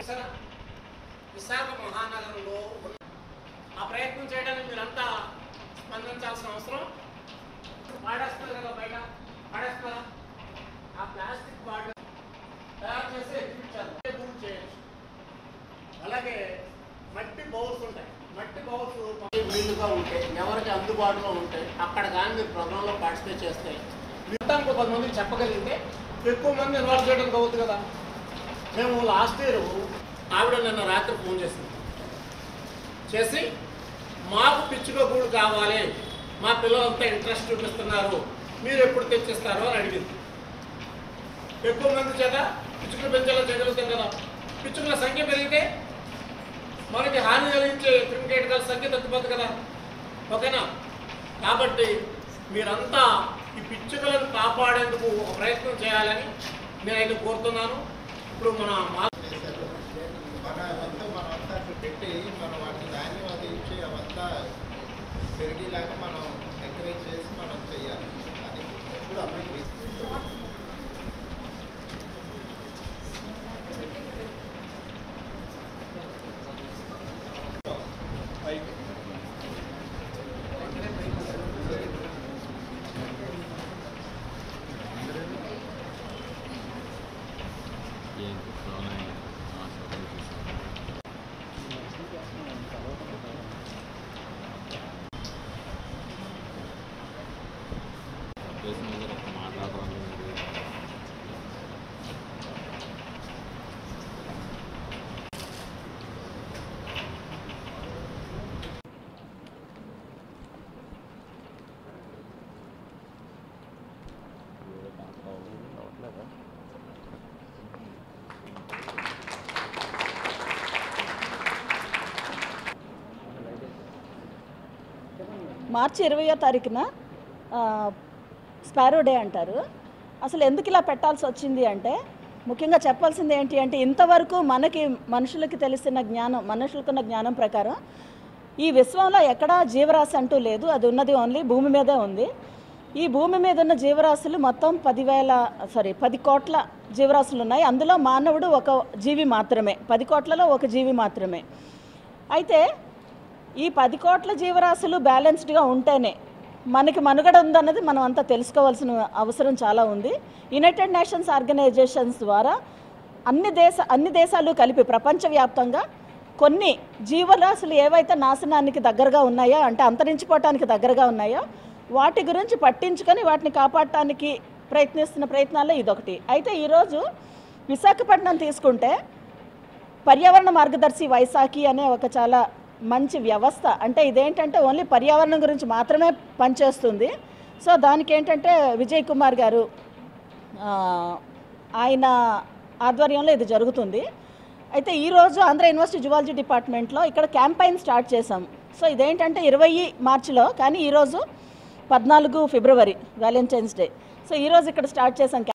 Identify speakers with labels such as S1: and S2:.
S1: చూసారా విశాఖ మహానగరంలో ఉన్న ఆ ప్రయత్నం చేయడానికి మీరంతా స్పందించాల్సిన అవసరం పాడేస్తున్నారు కదా బయట పాడేస్తున్నారా ఆ ప్లాస్టిక్ బాటిల్ తయారు చేసి ఎగ్జిబిట్ చేద్దాం పూర్తి చేయొచ్చు అలాగే మట్టి బౌల్స్ ఉంటాయి మట్టి బౌల్స్ వీలుగా ఉంటాయి ఎవరికి అందుబాటులో ఉంటాయి అక్కడ కానీ మీరు ప్రోగ్రాంలో పార్టిసిపేట్ చేస్తే మొత్తానికి పది మందికి చెప్పగలిగితే ఎక్కువ మంది ఇన్వాల్వ్ చేయడానికి అవుతుంది కదా మేము లాస్ట్ ఇయర్ ఆవిడ నిన్న రాత్రి ఫోన్ చేసింది చేసి మాకు పిచ్చుక గూడు కావాలి మా పిల్లలంతా ఇంట్రెస్ట్ చూపిస్తున్నారు మీరు ఎప్పుడు తెచ్చిస్తారు అని అడిగింది ఎక్కువ మంది చేత పిచ్చుకలు పెంచాలో చేయగలుగుతాం కదా పిచ్చుకల సంఖ్య పెరిగితే మనకి హాని కలిగించే క్రిమికేటకాల సంఖ్య తగ్గిపోతుంది కదా ఓకేనా కాబట్టి మీరంతా ఈ పిచ్చుకలను కాపాడేందుకు ఒక ప్రయత్నం చేయాలని నేనైతే కోరుతున్నాను ఇప్పుడు మన మా
S2: మన అవంతా మనం అంతా పెట్టి మనం వాటి ధాన్యం అది ఇచ్చి అవంతా పెరిగేలాగా మనం ఎంకరేజ్ చేసి మనం చేయాలి అది ఎప్పుడు అభివృద్ధి
S3: ఏంటి ప్రోనాయి చేసిన దగ్గర మాట్లాడడం
S4: మార్చి ఇరవయో తారీఖున ఆ, స్పారో డే అంటారు అసలు ఎందుకు ఇలా పెట్టాల్సి వచ్చింది అంటే ముఖ్యంగా చెప్పాల్సింది ఏంటి అంటే ఇంతవరకు మనకి మనుషులకి తెలిసిన జ్ఞానం మనుషులకున్న జ్ఞానం ప్రకారం ఈ విశ్వంలో ఎక్కడా జీవరాశి అంటూ లేదు అది ఉన్నది ఓన్లీ భూమి మీదే ఉంది ఈ భూమి మీద ఉన్న జీవరాశులు మొత్తం పదివేల సారీ పది కోట్ల జీవరాశులు ఉన్నాయి అందులో మానవుడు ఒక జీవి మాత్రమే పది కోట్లలో ఒక జీవి మాత్రమే అయితే ఈ పది కోట్ల జీవరాశులు బ్యాలెన్స్డ్గా ఉంటేనే మనకి మనుగడ ఉందన్నది మనం అంతా తెలుసుకోవాల్సిన అవసరం చాలా ఉంది యునైటెడ్ నేషన్స్ ఆర్గనైజేషన్స్ ద్వారా అన్ని దేశ అన్ని దేశాలు కలిపి ప్రపంచవ్యాప్తంగా కొన్ని జీవరాశులు ఏవైతే నాశనానికి దగ్గరగా ఉన్నాయో అంటే అంతరించిపోవటానికి దగ్గరగా ఉన్నాయో వాటి గురించి పట్టించుకొని వాటిని కాపాడటానికి ప్రయత్నిస్తున్న ప్రయత్నాల్లో ఇదొకటి అయితే ఈరోజు విశాఖపట్నం తీసుకుంటే పర్యావరణ మార్గదర్శి వైశాఖి అనే ఒక చాలా మంచి వ్యవస్థ అంటే ఇదేంటంటే ఓన్లీ పర్యావరణం గురించి మాత్రమే పనిచేస్తుంది సో దానికి ఏంటంటే విజయ్ కుమార్ గారు ఆ, ఆయన ఆధ్వర్యంలో ఇది జరుగుతుంది అయితే ఈరోజు ఆంధ్ర యూనివర్సిటీ జువాలజీ డిపార్ట్మెంట్లో ఇక్కడ క్యాంపైన్ స్టార్ట్ చేసాం సో ఇదేంటంటే ఇరవై మార్చిలో కానీ ఈరోజు పద్నాలుగు ఫిబ్రవరి వ్యాలంటైన్స్ డే సో ఈరోజు ఇక్కడ స్టార్ట్ చేసాం